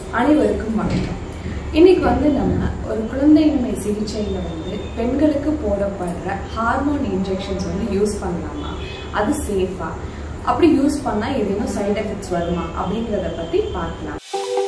அனைவருக்கும் வணக்கம் இன்னைக்கு வந்து நம்ம ஒரு குழந்தையின்மை சிகிச்சையில வந்து பெண்களுக்கு போடப்படுற ஹார்மோன் இன்ஜெக்ஷன்ஸ் வந்து யூஸ் பண்ணலாமா அது சேஃபா அப்படி யூஸ் பண்ணா ஏதேனும் சைடு எஃபெக்ட்ஸ் வருமா அப்படிங்கிறத பத்தி பார்க்கலாம்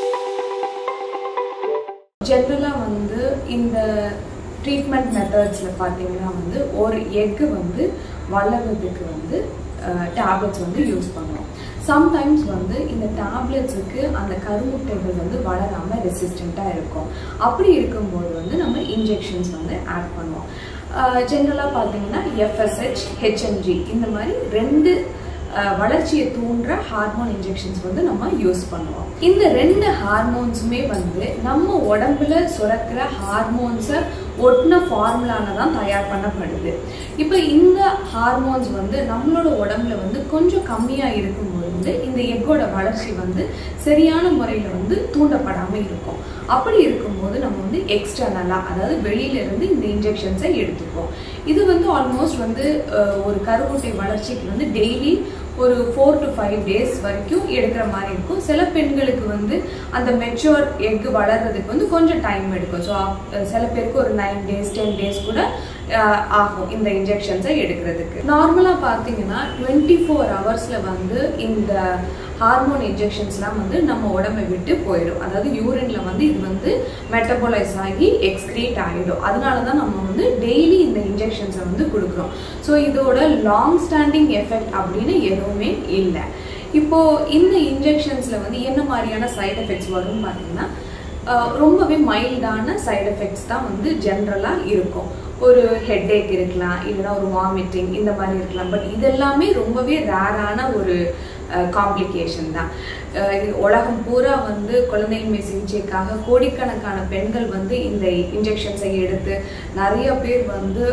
ஜென்ரலா வந்து இந்த ட்ரீட்மெண்ட் மெத்தட்ஸில் பார்த்தீங்கன்னா வந்து ஒரு எக்கு வந்து வளர்றதுக்கு வந்து டேப்லெட்ஸ் வந்து யூஸ் பண்ணுவோம் சம்டைம்ஸ் வந்து இந்த டேப்லெட்ஸுக்கு அந்த கருமுட்டைகள் வந்து வளராமல் ரெசிஸ்டண்ட்டாக இருக்கும் அப்படி இருக்கும்போது வந்து நம்ம இன்ஜெக்ஷன்ஸ் வந்து ஆட் பண்ணுவோம் ஜென்ரலாக பார்த்தீங்கன்னா எஃப்எஸ்ஹெச் ஹெச்எம்ஜி இந்த மாதிரி ரெண்டு அஹ், வளர்ச்சியை தூண்டுற ஹார்மோன் இன்ஜெக்ஷன்ஸ் வந்து நம்ம யூஸ் பண்ணுவோம் இந்த ரெண்டு ஹார்மோன்ஸுமே வந்து நம்ம உடம்புல சுரக்கிற ஹார்மோன்ஸை ஒட்டின ஃபார்முலால தான் தயார் பண்ணப்படுது இப்போ இந்த ஹார்மோன்ஸ் வந்து நம்மளோட உடம்புல வந்து கொஞ்சம் கம்மியாக இருக்கும்போது வந்து இந்த எக்கோட வளர்ச்சி வந்து சரியான முறையில் வந்து தூண்டப்படாமல் இருக்கும் அப்படி இருக்கும்போது நம்ம வந்து எக்ஸ்டர்னலாக அதாவது வெளியில இருந்து இந்த இன்ஜெக்ஷன்ஸை எடுத்துப்போம் இது வந்து ஆல்மோஸ்ட் வந்து அஹ், ஒரு கருமுட்டை வளர்ச்சிக்கு வந்து டெய்லி ஒரு ஃபோர் டு ஃபைவ் டேஸ் வரைக்கும் எடுக்கிற மாதிரி இருக்கும் சில பெண்களுக்கு வந்து அந்த மெச்சூர் எக் வளர்றதுக்கு வந்து கொஞ்சம் டைம் எடுக்கும் ஸோ சில பேருக்கு ஒரு நைன் டேஸ் டென் டேஸ் கூட அஹ், ஆகும் இந்த இன்ஜெக்ஷன்ஸை எடுக்கிறதுக்கு நார்மலாக பார்த்தீங்கன்னா டுவெண்ட்டி ஃபோர் ஹவர்ஸில் வந்து இந்த ஹார்மோன் இன்ஜெக்ஷன்ஸ்லாம் வந்து நம்ம உடம்பை விட்டு போயிடும் அதாவது யூரின்ல வந்து இது வந்து மெட்டபோலைஸ் ஆகி எக்ஸ்கிரீட் ஆகிடும் அதனால தான் நம்ம வந்து டெய்லி இந்த இன்ஜெக்ஷன்ஸை வந்து கொடுக்குறோம் ஸோ இதோட லாங் ஸ்டாண்டிங் எஃபெக்ட் அப்படின்னு எதுவுமே இல்லை இப்போ இந்த இன்ஜெக்ஷன்ஸ்ல வந்து என்ன மாதிரியான சைடு எஃபெக்ட்ஸ் வரும்னு பார்த்தீங்கன்னா அஹ், ரொம்பவே மைல்டான சைடு எஃபெக்ட்ஸ் தான் வந்து ஜென்ரலாக இருக்கும் ஒரு ஹெட்ஏக் இருக்கலாம் இல்லைன்னா ஒரு வாமிட்டிங் இந்த மாதிரி இருக்கலாம் பட் இதெல்லாமே ரொம்பவே ரேரான ஒரு காம்ப்ளிகேஷன் தான் அஹ் இது உலகம் பூரா வந்து குழந்தையின்மை சிகிச்சைக்காக கோடிக்கணக்கான பெண்கள் வந்து இந்த இன்ஜெக்ஷன்ஸை எடுத்து நிறைய பேர் வந்து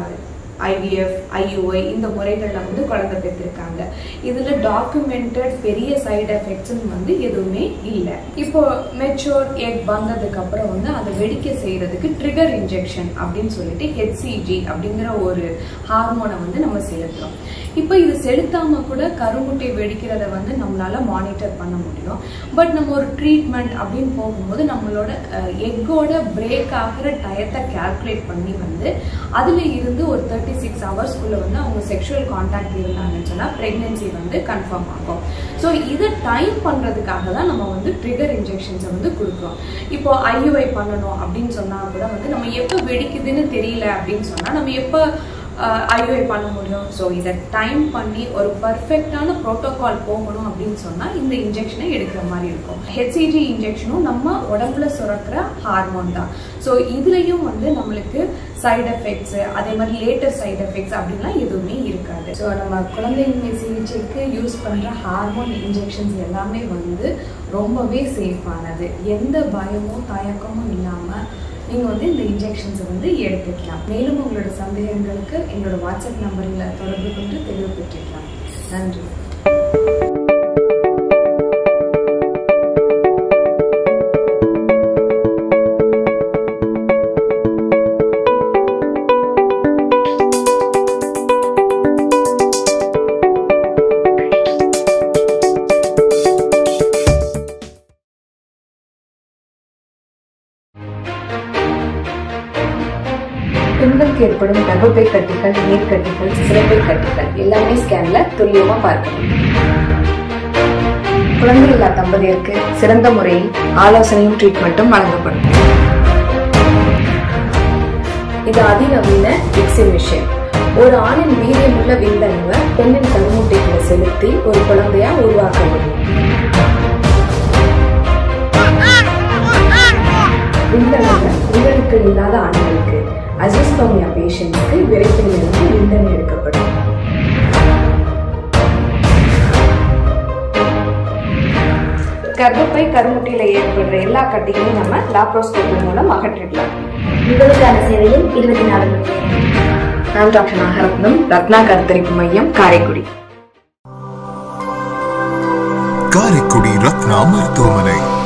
ஐவிஎஃப் ஐயுஐ இந்த முறைகளில் வந்து குழந்தை பெற்றிருக்காங்க இதில் டாக்குமெண்டட் பெரிய சைடு எஃபெக்ட்ஸ்னு வந்து எதுவுமே இல்லை இப்போ மெச்சூர் எக் வந்ததுக்கு அப்புறம் வந்து அதை வெடிக்க செய்யறதுக்கு ட்ரிகர் இன்ஜெக்ஷன் அப்படின்னு சொல்லிட்டு ஹெச்சிஜி அப்படிங்கிற ஒரு ஹார்மோனை வந்து நம்ம செலுத்துறோம் இப்போ இது செலுத்தாம கூட கருமுட்டை வெடிக்கிறத வந்து நம்மளால மானிட்டர் பண்ண முடியும் பட் நம்ம ஒரு ட்ரீட்மெண்ட் அப்படின்னு போகும்போது நம்மளோட எக்கோட பிரேக் ஆகிற டயத்தை கால்குலேட் பண்ணி வந்து அதுல இருந்து ஒரு தேர்ட்டி சிக்ஸ் ஹவர்ஸ்க்குள்ள வந்து அவங்க செக்ஷுவல் கான்டாக்ட் இருந்தாங்கன்னு சொன்னா பிரெக்னன்சி வந்து கன்ஃபார்ம் ஆகும் ஸோ இதை டைம் பண்றதுக்காக தான் நம்ம வந்து ட்ரிகர் இன்ஜெக்ஷன்ஸை வந்து கொடுக்குறோம் இப்போ ஐயுஐ பண்ணணும் அப்படின்னு சொன்னா கூட வந்து நம்ம எப்போ வெடிக்குதுன்னு தெரியல அப்படின்னு சொன்னா நம்ம எப்போ ஐயுஐ பண்ண முடியும் ஸோ இதை டைம் பண்ணி ஒரு பர்ஃபெக்டான ப்ரோட்டோகால் போகணும் அப்படின்னு சொன்னால் இந்த இன்ஜெக்ஷனை எடுக்கிற மாதிரி இருக்கும் ஹெச்சிஜி இன்ஜெக்ஷனும் நம்ம உடம்புல சுரக்கிற ஹார்மோன் தான் ஸோ இதுலேயும் வந்து நம்மளுக்கு சைடு எஃபெக்ட்ஸ் அதே மாதிரி லேட்டஸ்ட் சைடு எஃபெக்ட்ஸ் அப்படின்லாம் எதுவுமே இருக்காது ஸோ நம்ம குழந்தையின்மை சிகிச்சைக்கு யூஸ் பண்ணுற ஹார்மோன் இன்ஜெக்ஷன்ஸ் எல்லாமே வந்து ரொம்பவே சேஃபானது எந்த பயமும் தயக்கமும் இல்லாமல் நீங்கள் வந்து இந்த இன்ஜெக்ஷன்ஸை வந்து எடுத்துக்கலாம் மேலும் உங்களோட சந்தேகங்களுக்கு எங்களோட வாட்ஸ்அப் நம்பரில் தொடர்பு கொண்டு தெளிவு பெற்றுக்கலாம் நன்றி பெண்களுக்கு ஏற்படும் கர்ப்பப்பை கட்டிகள் நீர்க்கட்டிகள் சிறப்பை கட்டிகள் எல்லாமே ஸ்கேன்ல துல்லியமா பார்க்கணும் குழந்தை இல்லா தம்பதியருக்கு சிறந்த முறையில் ஆலோசனையும் ட்ரீட்மெண்ட்டும் வழங்கப்படும் இது அதிநவீன எக்ஸின் மிஷின் ஒரு ஆணின் வீரியமுள்ள விந்தணுவை பெண்ணின் கருமுட்டைகளை செலுத்தி ஒரு குழந்தையா உருவாக்க முடியும் விந்தணுவை உடலுக்கு இல்லாத ஆண்களுக்கு அசிஸ்டோமியா பேஷண்ட்ஸ்க்கு விரைப்பிலிருந்து விந்தணு எடுக்கப்படும் கர்ப்பப்பை கருமுட்டையில ஏற்படுற எல்லா கட்டிகளையும் நம்ம லாப்ரோஸ்கோபி மூலம் அகற்றிடலாம் உங்களுக்கான சேவையில் இருபத்தி நாலு மணி நேரம் நான் டாக்டர் நாகரத்னம் ரத்னா கருத்தரிப்பு மையம் காரைக்குடி காரைக்குடி ரத்னா மருத்துவமனை